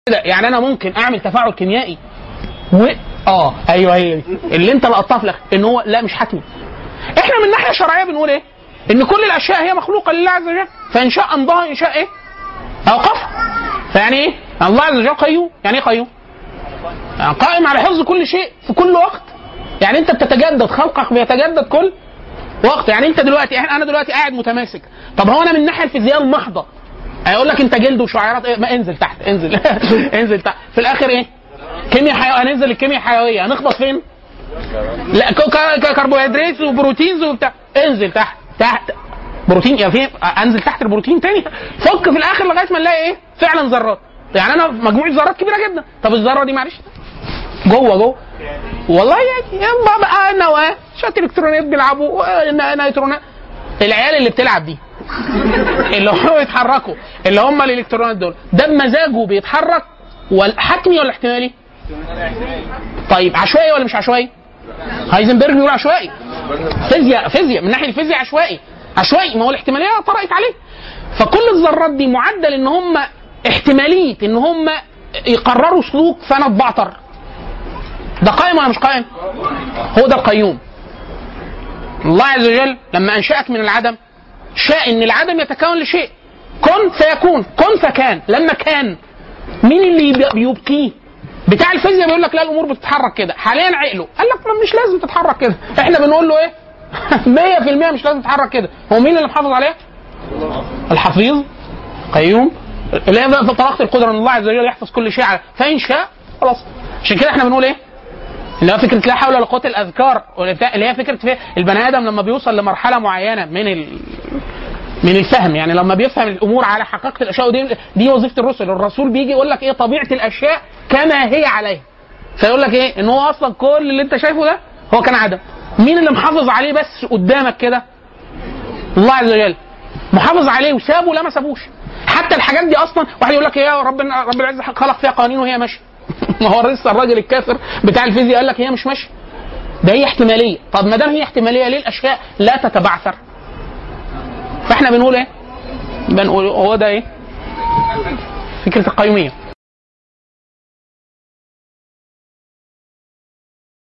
كده يعني انا ممكن اعمل تفاعل كيميائي و اه ايوه هي دي. اللي انت لقطتها في الاخر ان هو لا مش حتمي احنا من الناحيه الشرعيه بنقول ايه؟ ان كل الاشياء هي مخلوقه لله عز وجل فان شاء امضاها ان شاء ايه؟ اوقفها فيعني ايه؟ الله عز وجل قيوم يعني ايه قيوم؟ يعني قائم على حفظ كل شيء في كل وقت يعني انت بتتجدد خلقك بيتجدد كل وقت يعني انت دلوقتي احنا انا دلوقتي قاعد متماسك طب هو انا من الناحيه الفيزياء المحضه هيقول لك انت جلد وشعيرات ايه ما انزل تحت انزل انزل تحت في الاخر ايه كيمياء حيويه هننزل الكيمياء الحيويه هنخبط فين لا ك- ك- كربوهيدرات وبروتينز وبتاع انزل تحت تحت بروتين يا فين انزل تحت البروتين تاني فك في الاخر لغايه ما نلاقي ايه فعلا ذرات يعني انا مجموعه ذرات كبيره جدا طب الذره دي معلش جوه جوه والله يعني يبقى بقى نواه شويه الكترونات بيلعبوا آه، ن- نيوترونات العيال اللي بتلعب دي اللي هم بيتحركوا اللي هم الالكترونات دول ده بمزاجه بيتحرك ولا حتمي ولا احتمالي؟ طيب عشوائي ولا مش عشوائي؟ هايزنبرج بيقول عشوائي فيزياء فيزياء من ناحيه الفيزياء عشوائي عشوائي ما هو الاحتماليه طرقت عليه فكل الذرات دي معدل ان هم احتماليه ان هم يقرروا سلوك فانا اتبعتر ده قائم ولا مش قائم؟ هو ده القيوم الله عز وجل لما انشأك من العدم شاء ان العدم يتكون لشيء كن فيكون كن فكان لما كان مين اللي يب- بيبقيه بتاع الفيزياء بيقول لك لا الامور بتتحرك كده حاليا عقله قال لك ما مش لازم تتحرك كده احنا بنقول له ايه 100% مش لازم تتحرك كده هو مين اللي محافظ عليه الحفيظ قيوم اللي هي بقى طلاقه القدره ان الله عز وجل يحفظ كل شيء على- فان شاء خلاص عشان كده احنا بنقول ايه اللي هو فكره لا حول ولا قوه الاذكار ولا بتاع- اللي هي فكره في البني ادم لما بيوصل لمرحله معينه من ال... من الفهم يعني لما بيفهم الامور على حقيقه الاشياء ودي دي وظيفه الرسل الرسول بيجي يقول لك ايه طبيعه الاشياء كما هي عليها فيقول لك ايه ان هو اصلا كل اللي انت شايفه ده هو كان عدم مين اللي محافظ عليه بس قدامك كده الله عز وجل محافظ عليه وسابه لا ما سابوش حتى الحاجات دي اصلا واحد يقول لك يا ربنا رب العزه خلق فيها قوانين وهي ماشيه ما هو لسه الراجل الكافر بتاع الفيزياء قال لك هي مش ماشيه ده هي احتماليه طب ما دام هي احتماليه ليه الاشياء لا تتبعثر فاحنا بنقول ايه بنقول هو ده ايه فكره القيوميه